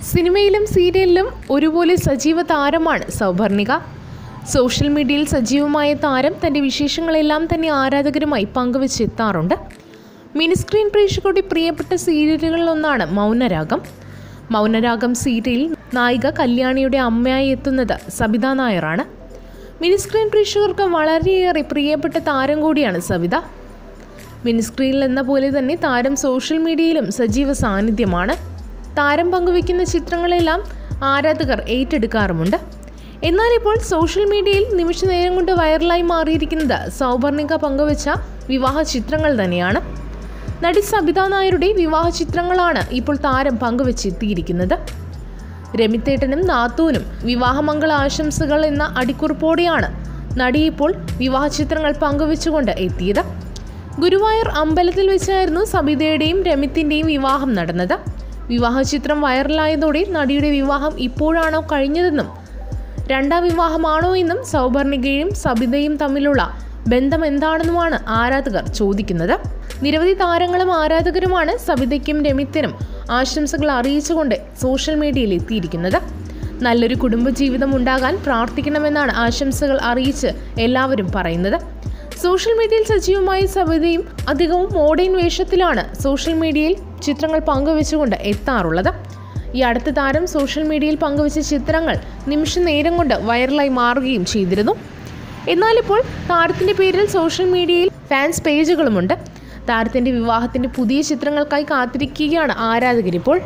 സിനിമയിലും സീരിയലിലും ഒരുപോലെ സജീവ താരമാണ് സൗഭർണിക സോഷ്യൽ മീഡിയയിൽ സജീവമായ താരം തൻ്റെ വിശേഷങ്ങളെല്ലാം തന്നെ ആരാധകരുമായി പങ്കുവച്ചെത്താറുണ്ട് മിനിസ്ക്രീൻ പ്രേക്ഷകരുടെ പ്രിയപ്പെട്ട സീരിയലുകളിലൊന്നാണ് മൗനരാഗം മൗനരാഗം സീരിയലിൽ നായിക കല്യാണിയുടെ അമ്മയായി എത്തുന്നത് സബിത നായറാണ് മിനിസ്ക്രീൻ പ്രേക്ഷകർക്ക് വളരെയേറെ പ്രിയപ്പെട്ട താരം കൂടിയാണ് സവിത മിനിസ്ക്രീനിൽ എന്ന പോലെ തന്നെ താരം സോഷ്യൽ മീഡിയയിലും സജീവ സാന്നിധ്യമാണ് താരം പങ്കുവയ്ക്കുന്ന ചിത്രങ്ങളെല്ലാം ആരാധകർ ഏറ്റെടുക്കാറുമുണ്ട് എന്നാൽ ഇപ്പോൾ സോഷ്യൽ മീഡിയയിൽ നിമിഷ നേരം കൊണ്ട് വൈറലായി മാറിയിരിക്കുന്നത് സൗപർണിക പങ്കുവച്ച വിവാഹ ചിത്രങ്ങൾ തന്നെയാണ് നടി സബിത നായരുടെ വിവാഹ ചിത്രങ്ങളാണ് ഇപ്പോൾ താരം പങ്കുവച്ചെത്തിയിരിക്കുന്നത് രമിത്തേട്ടനും നാത്തൂനും വിവാഹമംഗള ആശംസകൾ എന്ന അടിക്കുറിപ്പോടെയാണ് നടി ഇപ്പോൾ വിവാഹ ചിത്രങ്ങൾ പങ്കുവെച്ചുകൊണ്ട് എത്തിയത് ഗുരുവായൂർ അമ്പലത്തിൽ വെച്ചായിരുന്നു സബിതയുടെയും രമിത്തിൻ്റെയും വിവാഹം നടന്നത് വിവാഹ ചിത്രം വൈറലായതോടെ നടിയുടെ വിവാഹം ഇപ്പോഴാണോ കഴിഞ്ഞതെന്നും രണ്ടാം വിവാഹമാണോ എന്നും സൗപർണികയും സബിതയും തമ്മിലുള്ള ബന്ധം എന്താണെന്നുമാണ് ആരാധകർ ചോദിക്കുന്നത് നിരവധി താരങ്ങളും ആരാധകരുമാണ് സബിതയ്ക്കും രമിത്തിനും ആശംസകൾ അറിയിച്ചുകൊണ്ട് സോഷ്യൽ മീഡിയയിൽ എത്തിയിരിക്കുന്നത് നല്ലൊരു കുടുംബജീവിതം ഉണ്ടാകാൻ പ്രാർത്ഥിക്കണമെന്നാണ് ആശംസകൾ അറിയിച്ച് എല്ലാവരും പറയുന്നത് സോഷ്യൽ മീഡിയയിൽ സജീവമായ സബിതയും അധികവും മോഡേൺ വേഷത്തിലാണ് സോഷ്യൽ മീഡിയയിൽ ചിത്രങ്ങൾ പങ്കുവെച്ചുകൊണ്ട് എത്താറുള്ളത് ഈ അടുത്ത താരം സോഷ്യൽ മീഡിയയിൽ പങ്കുവച്ച ചിത്രങ്ങൾ നിമിഷ നേരം കൊണ്ട് വൈറലായി മാറുകയും ചെയ്തിരുന്നു എന്നാലിപ്പോൾ താരത്തിൻ്റെ പേരിൽ സോഷ്യൽ മീഡിയയിൽ ഫാൻസ് പേജുകളുമുണ്ട് താരത്തിൻ്റെ വിവാഹത്തിൻ്റെ പുതിയ ചിത്രങ്ങൾക്കായി കാത്തിരിക്കുകയാണ് ആരാധകരിപ്പോൾ